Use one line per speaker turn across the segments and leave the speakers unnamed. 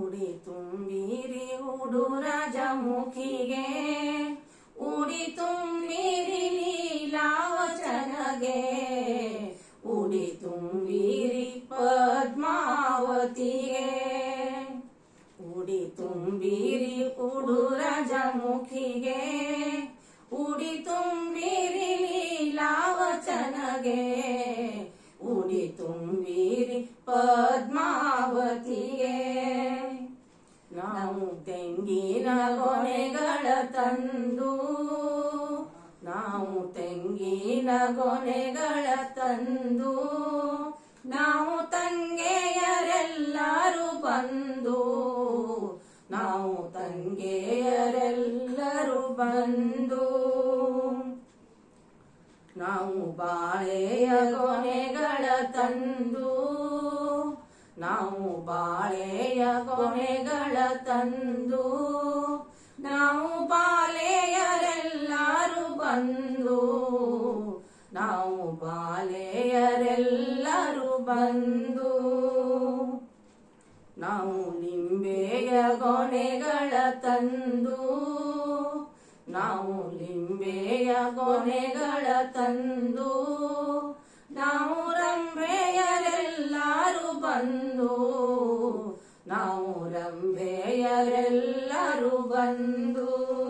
ಉಡಿ ತುಂಬಿರಿ ಉಡುರಾಜ ಮುಖಿಗೆ ಉಡಿ ತುಂಬಿರಿ ಲೀಲಾವಚನಗೆ ಉಡಿ ತುಂಬಿರಿ ಪದ್ಮಾವತಿಗೆ ಉಡಿ ತುಂಬಿರಿ ಉಡುರಾಜ ಮುಖಿಗೆ ಉಡಿ ತುಂಬಿರಿ ಲೀಲಾವಚನಗೆ ಉಡಿ ತುಂಬಿರಿ ಪದ್ಮಾವತಿಗೆ ನಾವು ತೆಂಗಿನ ಗೊನೆಗಳ ತಂದು ನಾವು ತೆಂಗಿನ ಗೊನೆಗಳ ತಂದು ನಾವು ತಂಗೆಯರೆಲ್ಲರೂ ಬಂದು ನಾವು ತಂಗೆಯರೆಲ್ಲರೂ ಬಂದು ನಾವು ಬಾಳೆಯ ಕೊನೆಗಳ ತಂದು ನಾವು ಬಾಳೆಯ ಕೊನೆಗಳ ತಂದು ನಾವು ಬಾಲೆಯರೆಲ್ಲರೂ ಬಂದು ನಾವು ಬಾಲೆಯರೆಲ್ಲರೂ ಬಂದು ನಾವು ಲಿಂಬೆಯ ಗೊನೆಗಳ ತಂದು ನಾವು ಲಿಂಬೆಯ ಗೊನೆಗಳ ತಂದು ನಾವು ರಂಭೆಯರೆಲ್ಲರೂ ಬಂದು ನಾವು ರಂಭೆಯರೆಲ್ಲರೂ ಬಂದು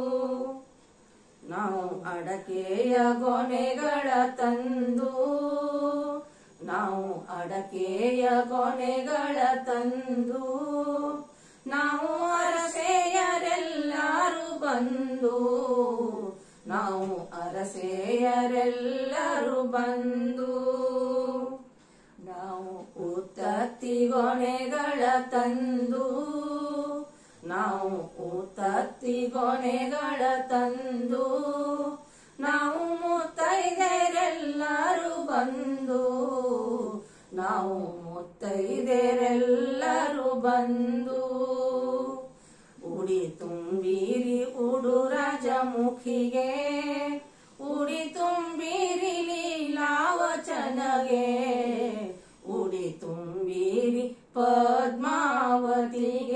ನಾವು ಅಡಕೆಯ ಗೊನೆಗಳ ತಂದು ನಾವು ಅಡಕೆಯ ಗೊನೆಗಳ ತಂದು ನಾವು ಅರಸೆಯರೆಲ್ಲರೂ ಬಂದು ನಾವು ಅರಸೆಯರೆಲ್ಲರೂ ಬಂದು ನಾವು ಉತ್ತತ್ತಿ ಗೊನೆಗಳ ತಂದು ನಾವು ಉತ್ತತ್ತಿ ಗೊನೆಗಳ ತಂದು ನಾವು ಮುತ್ತೈದೆರೆಲ್ಲರೂ ಬಂದು ನಾವು ಮುತ್ತೈದೆರೆಲ್ಲರೂ ಬಂದು ಉಡಿ ತುಂಬಿರಿ ಉಡುರಾಜ ಮುಖಿಗೆ ಉಡಿ ತುಂಬಿರಿ ಲೀಲಾವಚನಗೆ ಉಡಿ ತುಂಬಿರಿ ಪದ್ಮಾವತಿಗೆ